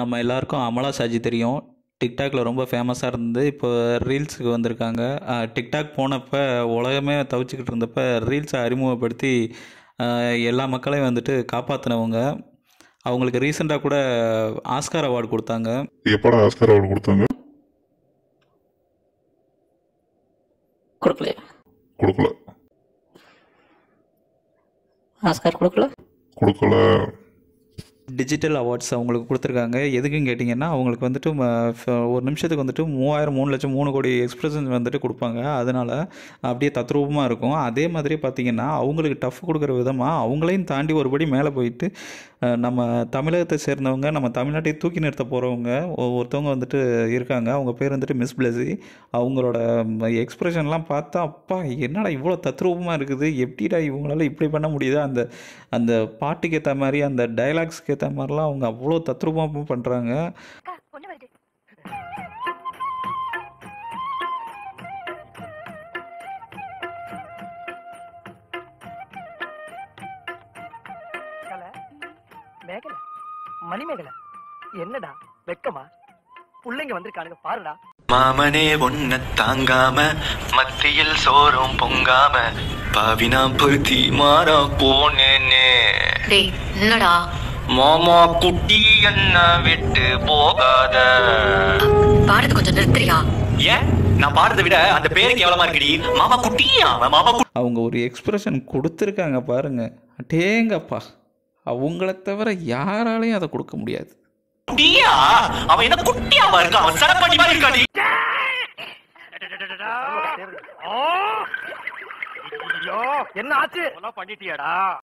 நம்ம எல்லாருக்கும் அமலா சாஜி தெரியும் டிக்டாக்ல ரொம்ப ஃபேமஸாக இருந்து இப்போ ரீல்ஸுக்கு வந்திருக்காங்க அஹ் டிக்டாக் போனப்போ உலகமே தவிச்சுக்கிட்டு இருந்தப்ப ரீல்ஸை அறிமுகப்படுத்தி அஹ் எல்லா மக்களையும் வந்துட்டு காப்பாற்றினவங்க அவங்களுக்கு ரீசெண்டாக கூட ஆஸ்கார் அவார்டு கொடுத்தாங்க எப்படா ஆஸ்கர் அவார்டு கொடுத்தாங்க கொடுக்கலையா கொடுக்கல ஆஸ்கார் கொடுக்கல கொடுக்கல டிஜிட்டல் அவார்ட்ஸ் அவங்களுக்கு கொடுத்துருக்காங்க எதுக்குன்னு கேட்டிங்கன்னா அவங்களுக்கு வந்துட்டு ம, ஃப- ஒரு நிமிஷத்துக்கு வந்துட்டு மூவாயிரம் மூணு லட்சம் மூணு கோடி எக்ஸ்பிரஷன் வந்துட்டு கொடுப்பாங்க அதனால் அப்படியே தத்ரூபமாக இருக்கும் அதே மாதிரி பார்த்திங்கன்னா அவங்களுக்கு டஃப் கொடுக்குற விதமாக அவங்களையும் தாண்டி ஒருபடி மேலே போயிட்டு அஹ், நம்ம தமிழகத்தை சேர்ந்தவங்க நம்ம தமிழ்நாட்டை தூக்கி நிறுத்த போகிறவங்க ஒருத்தவங்க வந்துட்டு இருக்காங்க அவங்க பேர் வந்துட்டு மிஸ் பிளஸி அவங்களோட எக்ஸ்பிரஷன்லாம் பார்த்தா அப்பா என்னடா இவ்வளோ தத்ரூபமாக இருக்குது எப்படிடா இவங்களால இப்படி பண்ண முடியுது அந்த அந்த பாட்டுக்கு ஏற்ற மாதிரி அந்த டைலாக்ஸ்க்கு ஏற்ற மாதிரிலாம் அவங்க அவ்வளோ தத்ரூபமாக பண்ணுறாங்க பொண்ணு வருது கலை மேகலை மணிமேகலை என்னடா வெக்கமா புள்ளைங்க வந்திருக்கானுங்க பாருடா மாமனே ஒன்ன தாங்காம மத்தியில் சோறும் பொங்காம பாவினா பொருத்தி மாறா போனேனே டேய் என்னடா மாமா குட்டி என்ன விட்டு போகாத பாடுறது கொஞ்சம் நிறுத்துறியா ஏன் நான் பாடுறதை விட அந்த பேரு கேவலமா இருக்குடி மாமா குட்டியா அவன் மாமா அவங்க ஒரு எக்ஸ்பிரஷன் கொடுத்துருக்காங்க பாருங்க அடேங்கப்பா அவங்கள தவிர யாராலையும் அதை கொடுக்க முடியாது குட்டியா அவன் என்ன குட்டியாவா இருக்கான் அவன் சரப்பாண்டி மாதிரி இருக்காடி என்ன ஆச்சு பண்ணிட்டியாடா